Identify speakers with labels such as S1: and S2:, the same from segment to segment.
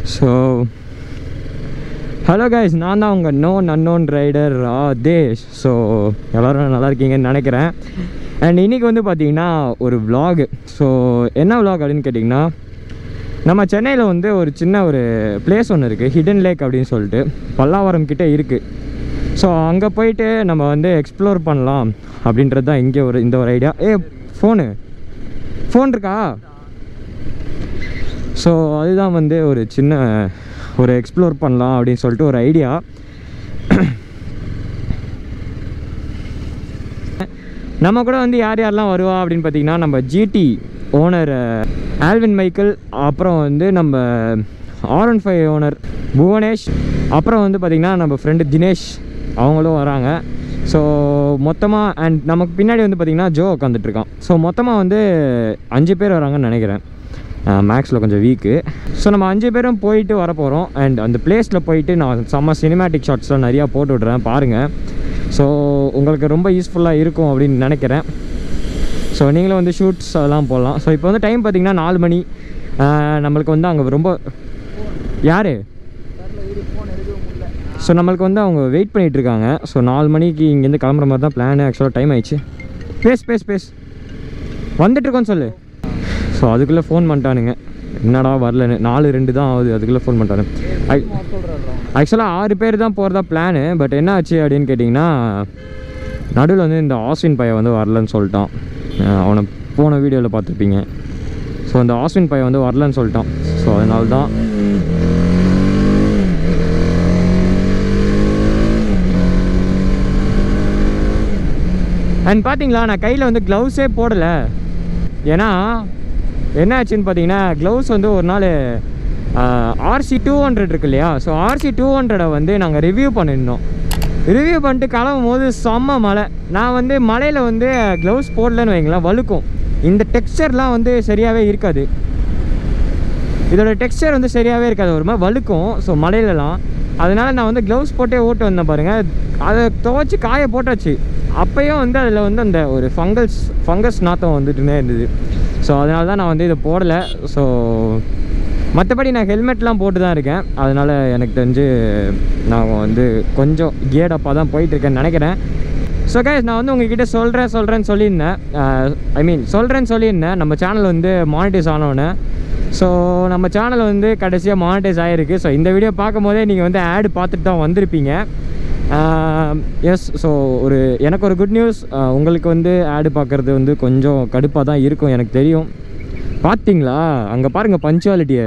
S1: So hello guys நான் தான் உங்கள் known unknown rider Desh so எல்லோரும் நல்லா இருக்கீங்கன்னு நினைக்கிறேன் அண்ட் இன்றைக்கி வந்து பார்த்தீங்கன்னா ஒரு vlog ஸோ என்ன vlog அப்படின்னு கேட்டிங்கன்னா நம்ம சென்னையில் வந்து ஒரு சின்ன ஒரு பிளேஸ் ஒன்று இருக்குது ஹிடன் லேக் அப்படின்னு சொல்லிட்டு பல்லாவரம் கிட்டே இருக்குது ஸோ அங்கே போயிட்டு நம்ம வந்து எக்ஸ்ப்ளோர் பண்ணலாம் அப்படின்றது தான் இங்கே ஒரு இந்த ஒரு ஐடியா ஏ ஃபோனு ஃபோன் இருக்கா ஸோ அதுதான் வந்து ஒரு சின்ன ஒரு எக்ஸ்ப்ளோர் பண்ணலாம் அப்படின்னு சொல்லிட்டு ஒரு ஐடியா நம்ம கூட வந்து யார் யாரெல்லாம் வருவா அப்படின்னு பார்த்தீங்கன்னா நம்ம ஜிடி ஓனர் ஆல்வின் மைக்கேல் அப்புறம் வந்து நம்ம R one five owner Bhuvanesh அப்புறம் வந்து பார்த்திங்கன்னா நம்ம ஃப்ரெண்டு தினேஷ் அவங்களும் வராங்க ஸோ மொத்தமாக அண்ட் நமக்கு பின்னாடி வந்து பார்த்திங்கன்னா ஜோ உட்காந்துட்ருக்கான் ஸோ மொத்தமாக வந்து அஞ்சு பேர் வராங்கன்னு நினைக்கிறேன் மேக்ஸில் கொஞ்சம் வீக்கு ஸோ நம்ம அஞ்சு பேரும் போயிட்டு வர போகிறோம் அண்ட் அந்த பிளேஸில் போயிட்டு நான் செம்ம சினிமேட்டிக் ஷாட்ஸ்லாம் நிறையா போட்டு விட்றேன் பாருங்கள் ஸோ உங்களுக்கு ரொம்ப யூஸ்ஃபுல்லாக இருக்கும் அப்படின்னு நினைக்கிறேன் ஸோ நீங்களும் வந்து ஷூட்ஸ் அதெல்லாம் போடலாம் ஸோ இப்போ வந்து டைம் பார்த்தீங்கன்னா நாலு மணி ஆஹ் நம்மளுக்கு வந்து அங்கே ரொம்ப யார் ஸோ நம்மளுக்கு வந்து அவங்க வெயிட் பண்ணிகிட்டு இருக்காங்க ஸோ நாலு மணிக்கு இங்கேருந்து கிளம்புற மாதிரி தான் பிளான் ஆக்சுவலாக டைம் ஆயிடுச்சு பேஸ் பேஸ் பேஸ் வந்துட்டுருக்கோன்னு சொல்லு ஸோ அதுக்குள்ளே ஃபோன் பண்ணிட்டானுங்க என்னடா வரலன்னு நாலு ரெண்டு தான் ஆகுது அதுக்குள்ளே ஃபோன் பண்ணிட்டானுங்க ஆக்சுவலாக ஆறு பேர் தான் போகிறதா பிளானு பட் என்ன ஆச்சு அப்படின்னு கேட்டிங்கன்னா நடுவில் வந்து இந்த ஆஸ்வின் பையன் வந்து வரலன்னு சொல்லிட்டான் அஹ் அவனை போன வீடியோவில் பார்த்துருப்பீங்க ஸோ அந்த ஆஸ்வின் பையன் வந்து வரலன்னு சொல்லிட்டான் ஸோ அதனால தான் அண்ட் பார்த்தீங்களா நான் கையில் வந்து க்ளவுஸே போடலை ஏன்னா என்ன ஆச்சுன்னு பார்த்தீங்கன்னா க்ளவுஸ் வந்து ஒரு நாள் ஆர்சி டூ ஹண்ட்ரட் இருக்கு இல்லையா ஸோ ஆர்சி டூ ஹண்ட்ரடை வந்து நாங்கள் ரிவ்யூ பண்ணியிருந்தோம் ரிவ்யூ பண்ணிட்டு கிளம்பும் போது செம்ம மழை நான் வந்து மழையில் வந்து க்ளவுஸ் போடலன்னு வைங்களேன் வழுக்கும் இந்த டெக்ஸ்சர்லாம் வந்து சரியாகவே இருக்காது இதோட டெக்ஸ்சர் வந்து சரியாகவே இருக்காது ஒரு மாதிரி வழுக்கும் ஸோ மழையிலலாம் அதனால் நான் வந்து க்ளவுஸ் போட்டே ஓட்டு வந்தேன் பாருங்கள் அதை துவைச்சி காய போட்டாச்சு அப்போயும் வந்து அதில் வந்து அந்த ஒரு ஃபங்கல்ஸ் ஃபங்கஸ் நாத்தம் வந்துட்டுனே இருந்தது ஸோ அதனால தான் நான் வந்து இதை போடலை ஸோ மற்றபடி நான் ஹெல்மெட்லாம் போட்டு தான் இருக்கேன் அதனால் எனக்கு தெரிஞ்சு நான் வந்து கொஞ்சம் கியர்டப்பாக தான் போயிட்டுருக்கேன்னு நினைக்கிறேன் ஸோ கைஸ் நான் வந்து உங்ககிட்ட சொல்கிறேன் சொல்கிறேன்னு சொல்லியிருந்தேன் ஐ மீன் சொல்கிறேன்னு சொல்லியிருந்தேன் நம்ம சேனல் வந்து மானிட்டைஸ் ஆனோன்னு ஸோ நம்ம சேனல் வந்து கடைசியாக மானிட்டைஸ் ஆகிருக்கு ஸோ இந்த வீடியோ பார்க்கும் போதே நீங்கள் வந்து ஆடு பார்த்துட்டு தான் வந்திருப்பீங்க எஸ் ஸோ ஒரு எனக்கு ஒரு குட் நியூஸ் உங்களுக்கு வந்து ஆடு பார்க்குறது வந்து கொஞ்சம் கடுப்பாக தான் இருக்கும் எனக்கு தெரியும் பார்த்தீங்களா அங்கே பாருங்கள் பஞ்சுவாலிட்டியை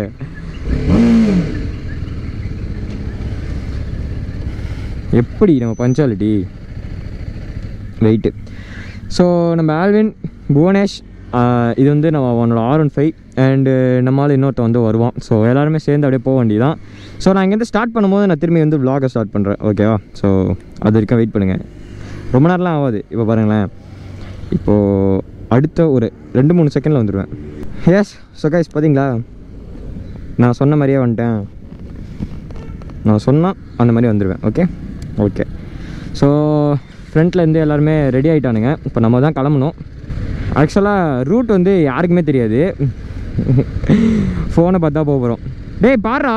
S1: எப்படி நம்ம பஞ்சுவாலிட்டி வெயிட்டு ஸோ நம்ம ஆல்வின் புவனேஷ் ஆஹ் இது வந்து நம்ம அவனோட ஆர் ஒன் ஃபைவ் அண்டு நம்மளால் இன்னொருத்த வந்து வருவான் ஸோ எல்லாருமே சேர்ந்து அப்படியே போக வேண்டியதான் ஸோ நான் இங்கேருந்து ஸ்டார்ட் பண்ணும்போது நான் திரும்பி வந்து vlog-அ ஸ்டார்ட் பண்ணுறேன் ஓகேவா ஸோ அது வரைக்கும் வெயிட் பண்ணுங்கள் ரொம்ப நேரம்லாம் ஆகாது இப்போ பாருங்களேன் இப்போது அடுத்த ஒரு ரெண்டு மூணு செகண்டில் வந்துடுவேன் எஸ் ஸோ கைஸ் பார்த்தீங்களா நான் சொன்ன மாதிரியே வந்துட்டேன் நான் சொன்னால் அந்த மாதிரி வந்துடுவேன் ஓகே ஓகே ஸோ ஃப்ரண்ட்டில் இருந்து எல்லாருமே ரெடி ஆகிட்டானுங்க இப்போ நம்ம தான் கிளம்பணும் ஆக்சுவலாக ரூட் வந்து யாருக்குமே தெரியாது ஃபோனை பார்த்தா போக போகிறோம் டேய் பாருடா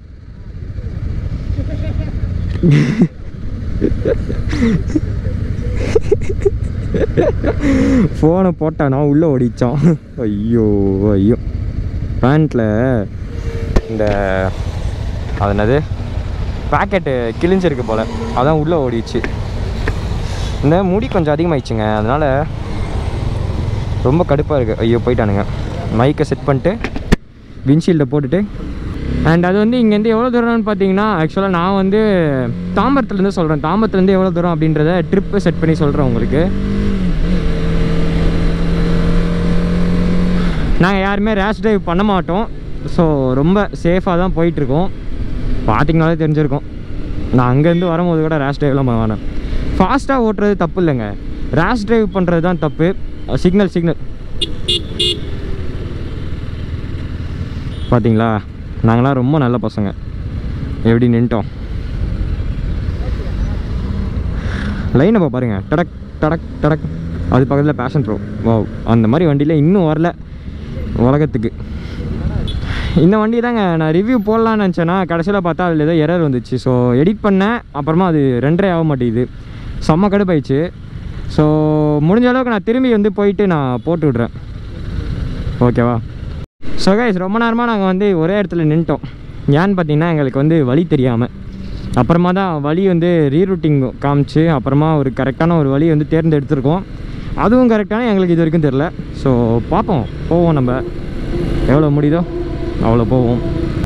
S1: ஃபோனை போட்டானா உள்ளே ஓடிச்சான் ஐயோ ஐயோ பேண்ட்டில் இந்த அது என்னது பேக்கெட்டு கிழிஞ்சிருக்கு போல் அதான் உள்ளே ஓடிச்சு இந்த முடி கொஞ்சம் அதிகமாகிடுச்சுங்க அதனால் ரொம்ப கடுப்பாக இருக்குது ஐயோ போயிட்டானுங்க மைக்கை செட் பண்ணிட்டு விண்ட்ஷீல்டை போட்டுட்டு அண்ட் அது வந்து இங்கேருந்து எவ்வளோ தூரம்னு பார்த்தீங்கன்னா ஆக்சுவலாக நான் வந்து தாம்பரத்துலேருந்து சொல்கிறேன் தாம்பரத்துலேருந்து எவ்வளோ தூரம் அப்படின்றத ட்ரிப்பு செட் பண்ணி சொல்கிறேன் உங்களுக்கு நாங்கள் யாருமே ரேஷ் டிரைவ் பண்ண மாட்டோம் ஸோ ரொம்ப சேஃபாக தான் போயிட்டுருக்கோம் பார்த்தீங்கனாலே தெரிஞ்சிருக்கும் நான் அங்கேருந்து வரும்போது கூட ரேஷ் டிரைவ்லாம் பண்ண வேணாம் ஃபாஸ்ட்டாக ஓட்டுறது தப்பு இல்லைங்க ரேஷ் டிரைவ் பண்ணுறது தான் தப்பு சிக்னல் சிக்னல் பார்த்தீங்களா நாங்களாம் ரொம்ப நல்ல பசங்க எப்படி நின்ட்டோம் லைனை பா பாருங்க டடக் டடக் டடக் அது பக்கத்தில் பேஷன் ப்ரோ வா அந்த மாதிரி வண்டியில் இன்னும் வரல உலகத்துக்கு இந்த வண்டி தாங்க நான் ரிவ்யூ போடலான்னு நினச்சேன்னா கடைசியில் பார்த்தா அதில் ஏதோ எரர் வந்துச்சு ஸோ எடிட் பண்ணேன் அப்புறமா அது ரெண்டரை ஆக மாட்டேங்குது செம்ம கடுப்பாயிடுச்சு ஸோ முடிஞ்ச அளவுக்கு நான் திரும்பி வந்து போயிட்டு நான் போட்டு விட்றேன் ஓகேவா ஸோ கைஸ் ரொம்ப நேரமாக நாங்கள் வந்து ஒரே இடத்துல நின்ட்டோம் ஏன்னு பார்த்தீங்கன்னா எங்களுக்கு வந்து வழி தெரியாமல் அப்புறமா தான் வழி வந்து ரீரூட்டிங் காமிச்சு அப்புறமா ஒரு கரெக்டான ஒரு வழி வந்து தேர்ந்தெடுத்திருக்கோம் அதுவும் கரெக்டான எங்களுக்கு இது வரைக்கும் தெரில ஸோ பார்ப்போம் போவோம் நம்ம எவ்வளோ முடியுதோ அவ்வளோ போவோம்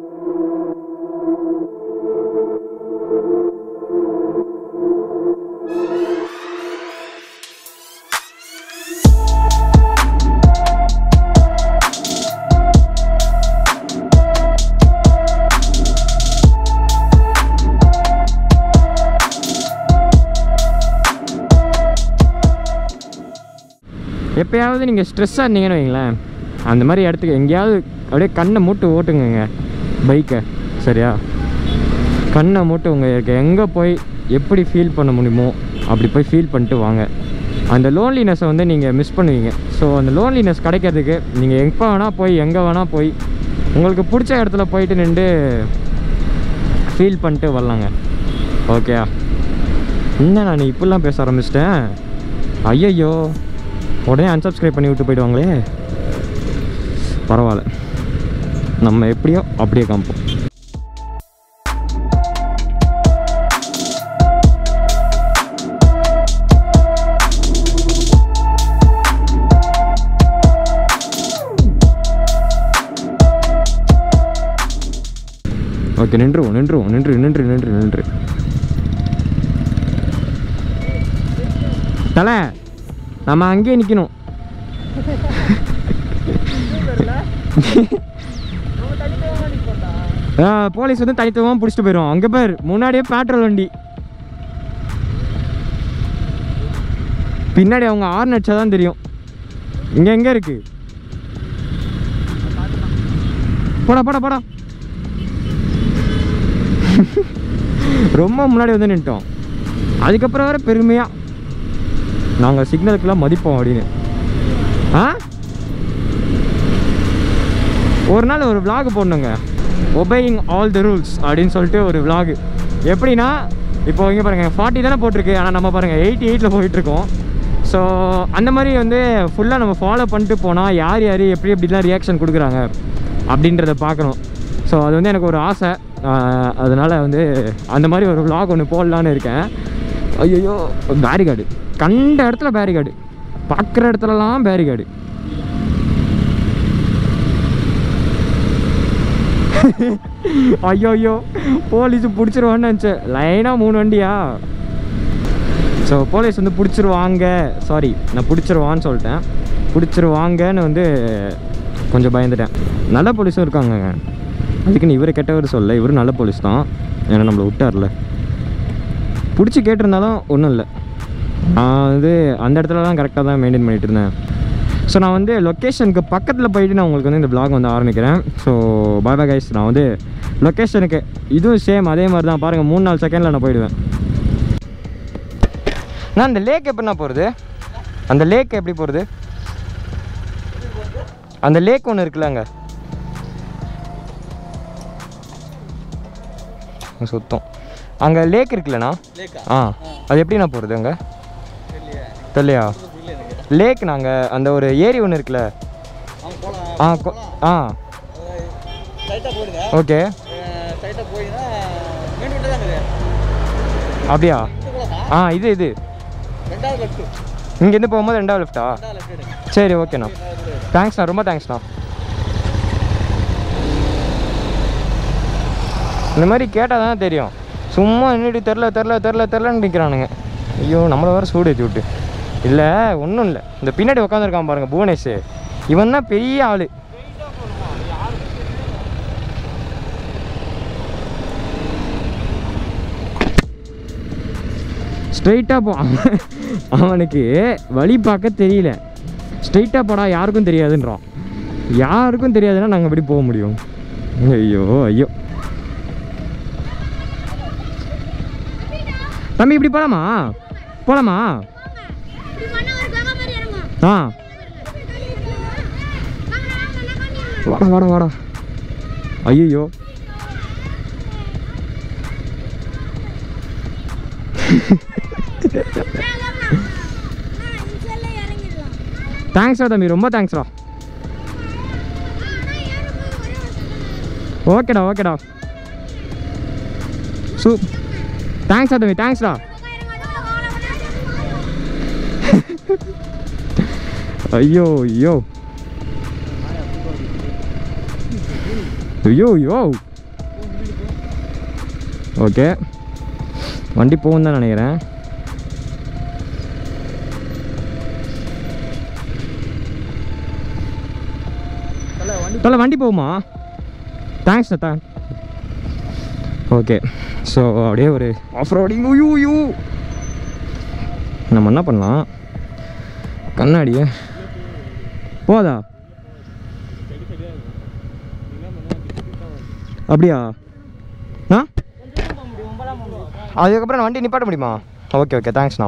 S1: எப்பயாவது நீங்கள் ஸ்ட்ரெஸ்ஸாக இருந்தீங்கன்னு வைங்களேன் அந்த மாதிரி இடத்துக்கு எங்கேயாவது அப்படியே கண்ணை மூட்டு ஓட்டுங்கங்க பைக்கை சரியா கண்ணை மூட்டு உங்கள் எங்கே போய் எப்படி ஃபீல் பண்ண முடியுமோ அப்படி போய் ஃபீல் பண்ணிட்டு வாங்க அந்த லோன்லினஸை வந்து நீங்கள் மிஸ் பண்ணுவீங்க ஸோ அந்த லோன்லினஸ் கிடைக்கிறதுக்கு நீங்கள் எப்போ வேணால் போய் எங்கே வேணால் போய் உங்களுக்கு பிடிச்ச இடத்துல போயிட்டு நின்று ஃபீல் பண்ணிட்டு வரலாங்க ஓகேயா என்ன நான் இப்படிலாம் பேச ஆரம்பிச்சிட்டேன் ஐயையோ உடனே unsubscribe பண்ணி விட்டு போயிடுவாங்களே பரவாயில்ல நம்ம எப்படியோ அப்படியே காமிப்போம் ஓகே நின்றுவோம் நின்றுவோம் நின்று நின்று நின்று நின்று தலை நம்ம அங்கேயே நிற்கணும் போலீஸ் வந்து தனித்துவமாக பிடிச்சிட்டு போயிடும் அங்கே பேர் முன்னாடியே பேட்ரோல் வண்டி பின்னாடி அவங்க ஆறு அடிச்சா தான் தெரியும் இங்கே எங்கே இருக்கு போடா போடா போடா ரொம்ப முன்னாடி வந்து நின்ட்டோம் அதுக்கப்புறம் வேற பெருமையாக நாங்கள் சிக்னலுக்கெல்லாம் மதிப்போம் அப்படின்னு ஆ ஒரு நாள் ஒரு vlog போடணுங்க ஒபேயிங் ஆல் த ரூல்ஸ் அப்படின்னு சொல்லிட்டு ஒரு vlog எப்படின்னா இப்போ இங்கே பாருங்கள் ஃபார்ட்டி தானே போட்டிருக்கு ஆனால் நம்ம பாருங்கள் எயிட்டி எயிட்டில் போயிட்டுருக்கோம் ஸோ அந்த மாதிரி வந்து ஃபுல்லாக நம்ம ஃபாலோ பண்ணிட்டு போனால் யார் யார் எப்படி எப்படிலாம் ரியாக்ஷன் கொடுக்குறாங்க அப்படின்றத பார்க்கணும் ஸோ அது வந்து எனக்கு ஒரு ஆசை ஆஹ் அதனால வந்து அந்த மாதிரி ஒரு vlog ஒன்று போடலான்னு இருக்கேன் ஐயோ பேரிகார்டு கண்ட இடத்துல பேரிகார்டு பார்க்குற இடத்துலலாம் பேரிகார்டு ஐயோ ஐயோ போலீஸ் பிடிச்சிருவான்னு நினச்சேன் லைனாக மூணு வண்டியா ஸோ போலீஸ் வந்து பிடிச்சிருவாங்க சாரி நான் பிடிச்சிருவான்னு சொல்லிட்டேன் பிடிச்சிருவாங்கன்னு வந்து கொஞ்சம் பயந்துட்டேன் நல்ல போலீஸும் இருக்காங்கங்க அதுக்குன்னு இவர் கெட்டவர் சொல்ல இவர் நல்ல போலீஸ் தான் ஏன்னா நம்மளை விட்டார்ல பிடிச்சி கேட்டிருந்தாலும் ஒன்றும் இல்லை நான் வந்து அந்த இடத்துல தான் கரெக்டாக தான் மெயின்டைன் பண்ணிட்டு இருந்தேன் ஸோ நான் வந்து லொக்கேஷனுக்கு பக்கத்தில் போயிட்டு நான் உங்களுக்கு வந்து இந்த vlog வந்து ஆரம்பிக்கிறேன் ஸோ பாய் பாய் கைஸ் நான் வந்து லொக்கேஷனுக்கு இதுவும் சேம் அதே மாதிரி தான் பாருங்கள் மூணு நாலு செகண்டில் நான் போயிடுவேன் நான் அந்த லேக் எப்படிண்ணா போகிறது அந்த லேக் எப்படி போகிறது அந்த லேக் ஒன்று இருக்குல்ல அங்கே சுத்தம் அங்கே லேக் இருக்குல்லண்ணா
S2: லேக்கா
S1: ஆ அது எப்படிண்ணா போகிறது அங்கே தெரியலையா லேக் நாங்கள் அந்த ஒரு ஏரி ஒன்று இருக்குல்ல
S2: அவங்க போகலாம்
S1: ஆ கொ- ஆ
S2: ஸ்ட்ரைட்டாக போயிடுங்க
S1: ஓகே
S2: ஸ்ட்ரைட்டாக போயிங்கன்னா மீன் விட்டு தான் இருக்குது
S1: அப்படியா
S2: இது போகலாமா
S1: ஆ இது இது
S2: ரெண்டாவது லெஃப்ட்டு
S1: இங்கேருந்து போகும்போது ரெண்டாவது லெஃப்ட்டா
S2: ரெண்டாவது லெஃப்ட் எடுங்க
S1: சரி ஓகேண்ணா தேங்க்ஸ்ண்ணா ரொம்ப தேங்க்ஸ்ண்ணா இந்த மாதிரி கேட்டால் தான் தெரியும் சும்மா நின்றுட்டு தெரில தெரில தெரில தெரிலன்னு நிற்கிறானுங்க ஐயோ நம்மளை வேறு சூடு ஏற்றி விட்டு இல்லை ஒன்றும் இல்லை இந்த பின்னாடி உட்காந்துருக்கான் பாருங்க புவனேஷ் இவன் தான் பெரிய ஆள் ஸ்ட்ரைட்டாக போ அவன் அவனுக்கு வழி பார்க்க தெரியல ஸ்ட்ரைட்டாக போடா யாருக்கும் தெரியாதுன்றான் யாருக்கும் தெரியாதுன்னா நாங்கள் எப்படி போக முடியும் ஐயோ ஐயோ தம்பி இப்படி போகலாமா போகலாமா
S3: இப்படி பண்ணா ஒரு கங்கை மாதிரி இறங்கும்.
S1: ஆ
S3: வாங்க, வாங்க, நான் காமிக்கிறேன்.
S1: வாடா வாடா வாடா ஐயோ
S3: இறங்கிடலாம்
S1: தேங்க்ஸ்டா தம்பி ரொம்ப தேங்க்ஸ்டா ஓகேடா ஓகேடா சூ தேங்க்ஸ்டா தம்பி தேங்க்ஸ்டா ஐயோ ஐயோ ஐயோ ஐயோ ஓகே வண்டி போகும் தான் நினைக்கிறேன் தலை வண்டி போகுமா தேங்க்ஸ் தான் ஓகே ஸோ அப்படியே ஒரு ஆஃப் ரோடிங் ஐயோ ஐயோ நம்ம என்ன பண்ணலாம் கண்ணாடியே போதா அப்படியா ஆ அதுக்கப்புறம் வண்டி நிப்பாட்ட முடியுமா ஓகே ஓகே தேங்க்ஸ்ண்ணா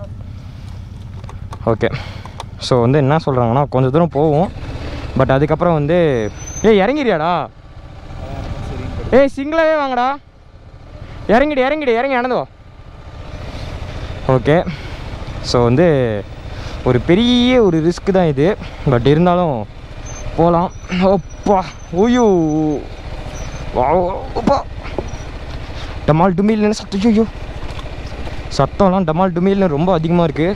S1: ஓகே ஸோ வந்து என்ன சொல்கிறாங்கன்னா கொஞ்சம் தூரம் போவோம் பட் அதுக்கப்புறம் வந்து ஏய் இறங்கிறியாடா ஏய் சிங்கிளாகவே வாங்கடா இறங்கிடு இறங்கிடு இறங்கி நடந்து வா ஓகே ஸோ வந்து ஒரு பெரிய ஒரு ரிஸ்க் தான் இது பட் இருந்தாலும் போகலாம் ஓப்பா ஓய்யோ ஓப்பா டமால் டுமில்னு சத்தம் ஐயோ சத்தம்லாம் டமால் டுமில்னு ரொம்ப அதிகமாக இருக்குது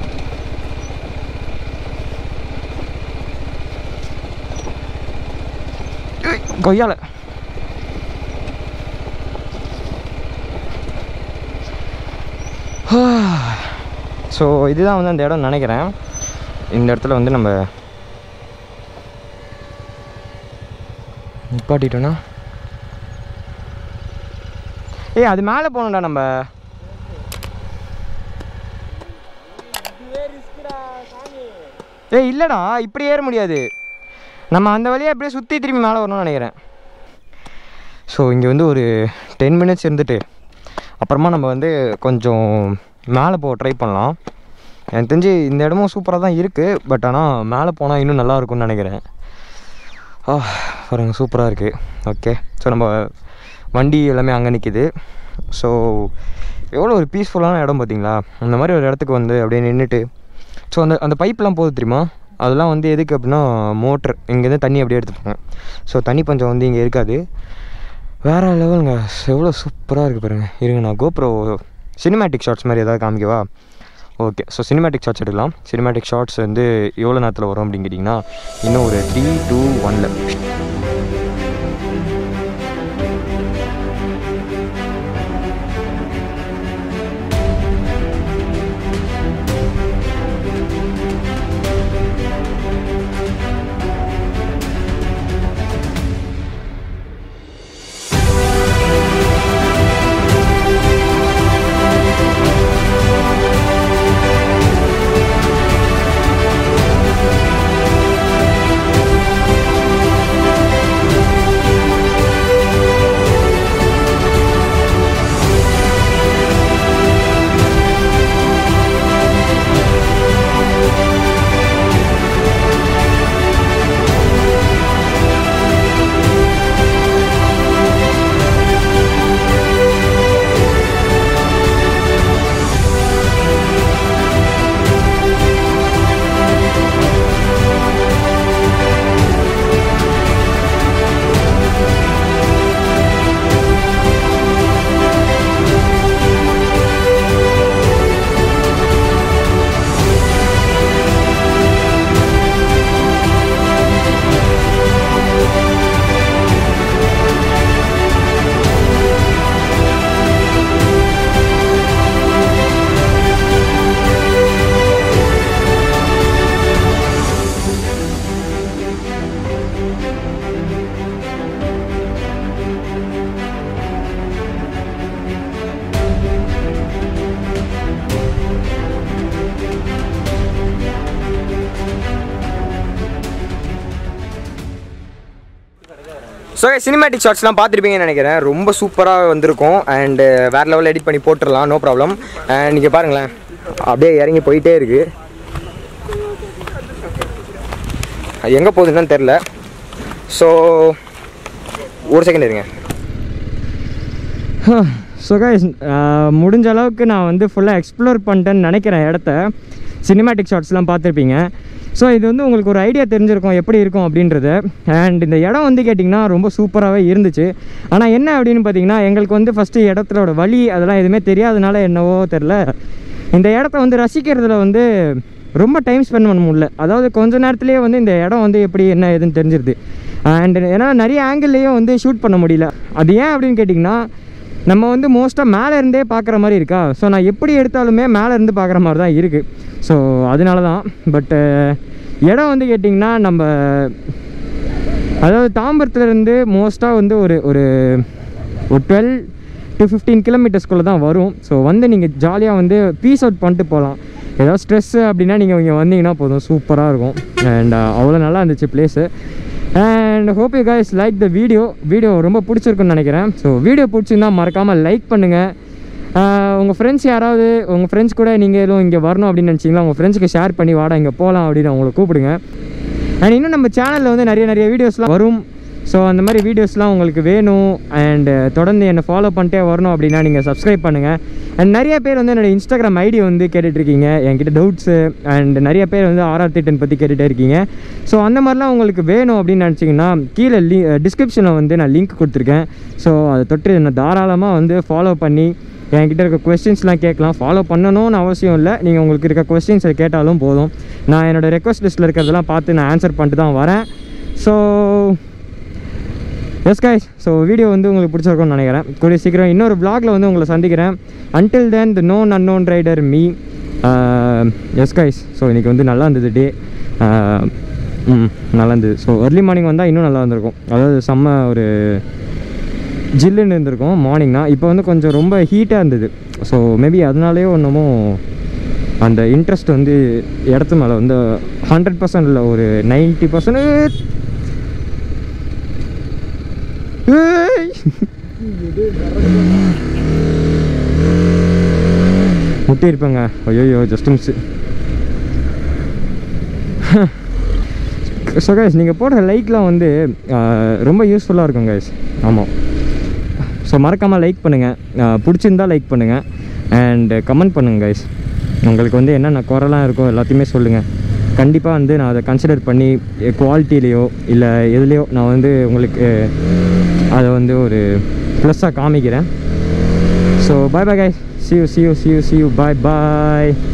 S1: கொய்யால ஸோ இதுதான் வந்து அந்த இடம் நினைக்கிறேன் இந்த இடத்துல வந்து நம்ம நிப்பாட்டிட்டோன்னா ஏய் அது மேலே போகணும்டா நம்ம ஏய் இல்லைடா இப்படி ஏற முடியாது நம்ம அந்த வழியாக அப்படியே சுற்றி திரும்பி மேலே வரணும்னு நினைக்கிறேன் ஸோ இங்கே வந்து ஒரு டென் மினிட்ஸ் இருந்துட்டு அப்புறமா நம்ம வந்து கொஞ்சம் மேலே போக ட்ரை பண்ணலாம் எனக்கு தெரிஞ்சு இந்த இடமும் சூப்பராக தான் இருக்குது பட் ஆனால் மேலே போனால் இன்னும் நல்லா இருக்கும்னு நினைக்கிறேன் ஆ பாருங்க சூப்பராக இருக்குது ஓகே ஸோ நம்ம வண்டி எல்லாமே அங்கே நிற்கிது ஸோ எவ்வளோ ஒரு பீஸ்ஃபுல்லான இடம் பார்த்தீங்களா அந்த மாதிரி ஒரு இடத்துக்கு வந்து அப்படியே நின்றுட்டு ஸோ அந்த அந்த பைப்லாம் போகுது தெரியுமா அதெல்லாம் வந்து எதுக்கு அப்படின்னா மோட்ரு இங்கேருந்து தண்ணி அப்படியே எடுத்துப்பாங்க ஸோ தண்ணி பஞ்சம் வந்து இங்கே இருக்காது வேறு லெவலுங்க எவ்வளோ சூப்பராக இருக்குது பாருங்கள் இருங்க நான் கோப்ரோ சினிமேட்டிக் ஷார்ட்ஸ் மாதிரி ஏதாவது காமிக்கவா ஓகே ஸோ சினிமேட்டிக் ஷார்ட்ஸ் எடுக்கலாம் சினிமேட்டிக் ஷார்ட்ஸ் வந்து எவ்வளோ நேரத்தில் வரும் அப்படின்னு கேட்டிங்கன்னா இன்னும் ஒரு த்ரீ டூ ஒனில் ஸோ சினிமேட்டிக் ஷார்ட்ஸ்லாம் பார்த்துருப்பீங்கன்னு நினைக்கிறேன் ரொம்ப சூப்பராக வந்திருக்கும் அண்டு வேறு லெவலில் எடிட் பண்ணி போட்டுடலாம் நோ ப்ராப்ளம் அண்ட் நீங்கள் பாருங்களேன் அப்படியே இறங்கி போயிட்டே இருக்கு எங்கே போகுதுன்னு தெரில ஸோ ஒரு செகண்ட் இருங்க ஸோ கைஸ் முடிஞ்ச அளவுக்கு நான் வந்து ஃபுல்லாக எக்ஸ்ப்ளோர் பண்ணிட்டேன்னு நினைக்கிறேன் இடத்த சினிமேட்டிக் ஷாட்ஸ்லாம் பார்த்துருப்பீங்க ஸோ இது வந்து உங்களுக்கு ஒரு ஐடியா தெரிஞ்சிருக்கும் எப்படி இருக்கும் அப்படின்றது அண்ட் இந்த இடம் வந்து கேட்டிங்கன்னா ரொம்ப சூப்பராகவே இருந்துச்சு ஆனால் என்ன அப்படின்னு பார்த்தீங்கன்னா எங்களுக்கு வந்து ஃபஸ்ட்டு இடத்தோட வழி அதெல்லாம் எதுவுமே தெரியாதனால என்னவோ தெரில இந்த இடத்த வந்து ரசிக்கிறதுல வந்து ரொம்ப டைம் ஸ்பெண்ட் பண்ண முடியல அதாவது கொஞ்ச நேரத்துலேயே வந்து இந்த இடம் வந்து எப்படி என்ன ஏதுன்னு தெரிஞ்சிருது அண்ட் ஏன்னா நிறைய ஆங்கிள்லேயும் வந்து ஷூட் பண்ண முடியல அது ஏன் அப்படின்னு கேட்டிங்கன்னா நம்ம வந்து மோஸ்ட்டாக மேலே இருந்தே பார்க்குற மாதிரி இருக்கா ஸோ நான் எப்படி எடுத்தாலுமே மேலே இருந்து பார்க்குற மாதிரி தான் இருக்குது ஸோ அதனால தான் பட்டு இடம் வந்து கேட்டிங்கன்னா நம்ம அதாவது தாம்பரத்துலேருந்து மோஸ்ட்டாக வந்து ஒரு ஒரு ஒரு டுவெல் டு ஃபிஃப்டீன் கிலோமீட்டர்ஸ்குள்ளே தான் வரும் ஸோ வந்து நீங்கள் ஜாலியாக வந்து பீஸ் அவுட் பண்ணிட்டு போகலாம் ஏதாவது ஸ்ட்ரெஸ்ஸு அப்படின்னா நீங்கள் இங்கே வந்தீங்கன்னா போதும் சூப்பராக இருக்கும் அண்ட் அவ்வளோ நல்லா இருந்துச்சு place and hope you guys like the video video ரொம்ப பிடிச்சிருக்குன்னு நினைக்கிறேன் ஸோ வீடியோ பிடிச்சிருந்தா மறக்காமல் லைக் பண்ணுங்கள் உங்கள் ஃப்ரெண்ட்ஸ் யாராவது உங்கள் ஃப்ரெண்ட்ஸ் கூட நீங்களும் இங்கே வரணும் அப்படின்னு நினச்சிங்களா உங்கள் ஃப்ரெண்ட்ஸுக்கு ஷேர் பண்ணி வாடா இங்கே போகலாம் அப்படின்னு அவங்கள கூப்பிடுங்க அண்ட் இன்னும் நம்ம சேனலில் வந்து நிறைய நிறைய வீடியோஸ்லாம் வரும் ஸோ அந்த மாதிரி வீடியோஸ்லாம் உங்களுக்கு வேணும் அண்ட் தொடர்ந்து என்னை ஃபாலோ பண்ணிட்டே வரணும் அப்படின்னா நீங்கள் சப்ஸ்கிரைப் பண்ணுங்கள் அண்ட் நிறைய பேர் வந்து என்னோட இன்ஸ்டாகிராம் ஐடி வந்து கேட்டுட்ருக்கீங்க என்கிட்ட டவுட்ஸு அண்ட் நிறைய பேர் வந்து ஆர்ஆர் திட்டன் பற்றி கேட்டுகிட்டே இருக்கீங்க ஸோ அந்த மாதிரிலாம் உங்களுக்கு வேணும் அப்படின்னு நினச்சிங்கன்னா கீழே லி டிஸ்கிரிப்ஷனில் வந்து நான் லிங்க் கொடுத்துருக்கேன் ஸோ அதை தொட்டு என்னை தாராளமாக வந்து ஃபாலோ பண்ணி என்கிட்ட இருக்க கொஸ்டின்ஸ்லாம் கேட்கலாம் ஃபாலோ பண்ணணும்னு அவசியம் இல்லை நீங்கள் உங்களுக்கு இருக்க கொஸ்டின்ஸை கேட்டாலும் போதும் நான் என்னோடய ரெக்வஸ்ட் லிஸ்ட்டில் இருக்கிறதெல்லாம் பார்த்து நான் ஆன்சர் பண்ணிட்டு தான் வரேன் so yes guys so video வந்து உங்களுக்கு பிடிச்சிருக்கும்னு நினைக்கிறேன் கூடிய சீக்கிரம் இன்னொரு vlogல வந்து உங்களை சந்திக்கிறேன் until then the known unknown rider me yes guys so இன்றைக்கி வந்து நல்லா இருந்தது டே ம் நல்லா இருந்தது ஸோ early மார்னிங் வந்தால் இன்னும் நல்லா இருந்திருக்கும் அதாவது செம்ம ஒரு ஜில்லுன்னு இருந்திருக்கும் மார்னிங்னா இப்போ வந்து கொஞ்சம் ரொம்ப ஹீட்டாக இருந்தது ஸோ மேபி அதனாலேயோ ஒன்றுமோ அந்த இன்ட்ரெஸ்ட் வந்து இடத்து மேலே வந்து ஹண்ட்ரட் பர்சன்ட் இல்லை ஒரு நைன்ட்டி பர்சன்ட் முட்டி இருப்பேங்க ஐயோ ஜஸ்ட் மிஸ் ஸோ கைஸ் நீங்கள் போடுற லைக்லாம் வந்து ஆஹ், ரொம்ப யூஸ்ஃபுல்லாக இருக்கும் கைஸ் ஆமாம் ஸோ மறக்காமல் லைக் பண்ணுங்கள் பிடிச்சிருந்தா லைக் பண்ணுங்கள் அண்ட் கமெண்ட் பண்ணுங்கள் கைஸ் உங்களுக்கு வந்து என்னென்ன குறைலாம் இருக்கோ எல்லாத்தையுமே சொல்லுங்கள் கண்டிப்பாக வந்து நான் அதை கன்சிடர் பண்ணி குவாலிட்டிலேயோ இல்லை எதுலேயோ நான் வந்து உங்களுக்கு அதை வந்து ஒரு ப்ளஸ்ஸாக காமிக்கிறேன் so bye bye guys see you see you see you see you bye bye